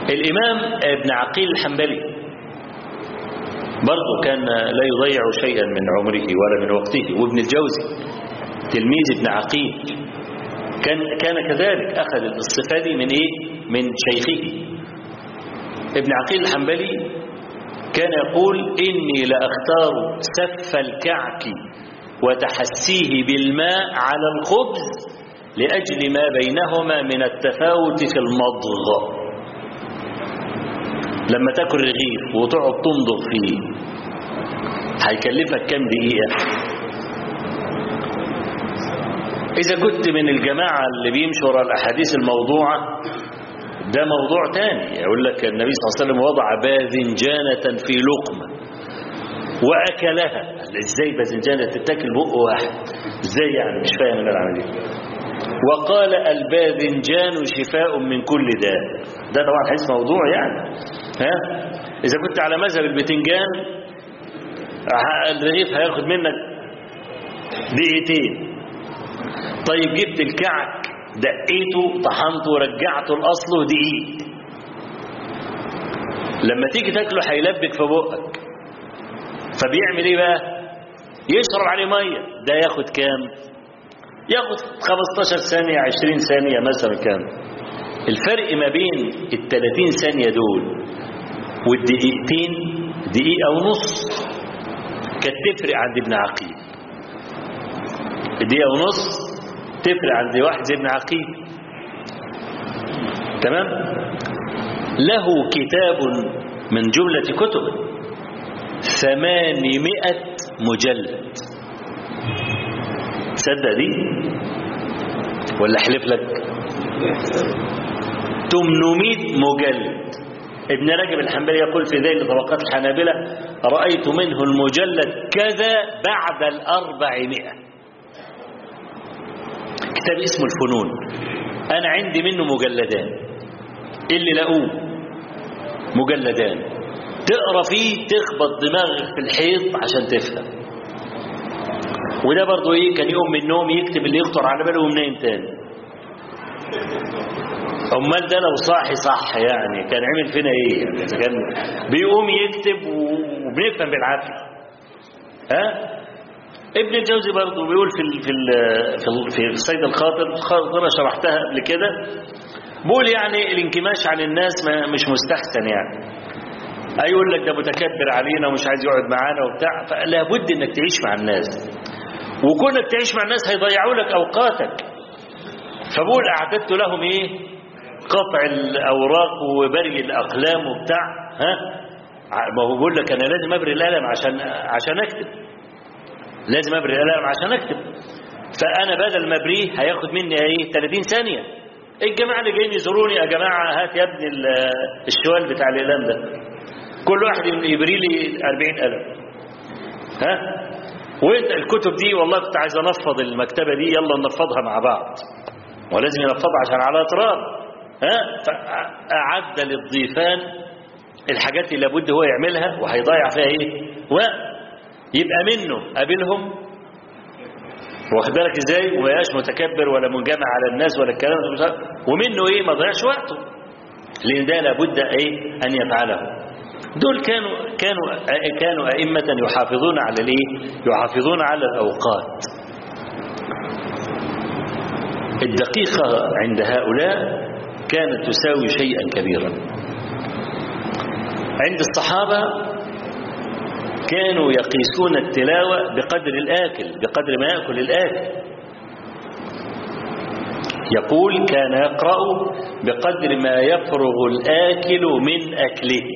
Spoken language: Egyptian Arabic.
الإمام ابن عقيل الحنبلي برضه كان لا يضيع شيئا من عمره ولا من وقته وابن الجوزي تلميذ ابن عقيل كان كان كذلك أخذ الصفة دي من إيه؟ من شيخه ابن عقيل الحنبلي كان يقول إني لأختار سف الكعك وتحسيه بالماء على الخبز لأجل ما بينهما من التفاوت في المضغ لما تاكل رغيف وتقعد تمضغ فيه هيكلفك كام دقيقة إذا كنت من الجماعة اللي بيمشوا ورا الأحاديث الموضوعة ده موضوع تاني يقول لك النبي صلى الله عليه وسلم وضع باذنجانة في لقمة وأكلها ازاي باذنجانة تتاكل بق واحد ازاي يعني مش فاهم انا العملية وقال الباذنجان شفاء من كل داء ده طبعا حديث موضوع يعني ها إذا كنت على مذهب البتنجان الرغيف هياخد منك دقيقتين طيب جبت الكعك دقيته طحنته ورجعته لأصله دقيق لما تيجي تاكله هيلبك في بقك فبيعمل ايه بقى يشرب عليه ميه ده ياخد كام ياخد 15 ثانية 20 ثانية مثلا كام الفرق ما بين ال 30 ثانية دول والدقيقتين دقيقة ونص كانت تفرق عند ابن عقيل دقيقة ونص تفرق عند واحد زي ابن عقيل تمام له كتاب من جملة كتب ثمانمائة مجلد تصدق دي ولا احلف لك 800 مجلد ابن رجب الحنبلي يقول في ذيل طبقات الحنابلة رأيت منه المجلد كذا بعد الأربعمائة كتاب اسمه الفنون أنا عندي منه مجلدان اللي لقوه مجلدان تقرا فيه تخبط دماغك في الحيط عشان تفهم وده برضه ايه كان يقوم من النوم يكتب اللي يخطر على باله ومنين تاني امال ده لو صاحي صح يعني كان عمل فينا ايه يعني إذا كان بيقوم يكتب وبنفهم بالعافيه ها ابن الجوزي برضه بيقول في ال في ال في, ال في الصيد الخاطر الخاطر شرحتها قبل كده بيقول يعني الانكماش عن الناس ما مش مستحسن يعني هيقول لك ده متكبر علينا ومش عايز يقعد معانا وبتاع فلا بد انك تعيش مع الناس وكونك تعيش مع الناس هيضيعوا لك اوقاتك فبقول اعددت لهم ايه قطع الاوراق وبري الاقلام وبتاع ها ما هو بيقول لك انا لازم ابري القلم عشان عشان اكتب لازم ابري القلم عشان اكتب فانا بدل ما ابريه هياخد مني ايه 30 ثانيه الجماعه اللي جايين يزوروني يا جماعه هات يا ابني الشوال بتاع الاقلام ده كل واحد يبري لي 40 قلم ها وانت الكتب دي والله كنت عايز انفض المكتبه دي يلا ننفضها مع بعض ولازم ينفضها عشان على اطراب ها فاعد للضيفان الحاجات اللي لابد هو يعملها وهيضيع فيها ايه وقت يبقى منه قابلهم واخد بالك ازاي وما يبقاش متكبر ولا منجمع على الناس ولا الكلام ده ومنه ايه ما ضيعش وقته لان ده لابد ايه ان يفعله دول كانوا كانوا كانوا ائمه يحافظون على الايه يحافظون على الاوقات الدقيقه عند هؤلاء كانت تساوي شيئا كبيرا عند الصحابه كانوا يقيسون التلاوة بقدر الآكل بقدر ما يأكل الآكل يقول كان يقرأ بقدر ما يفرغ الآكل من أكله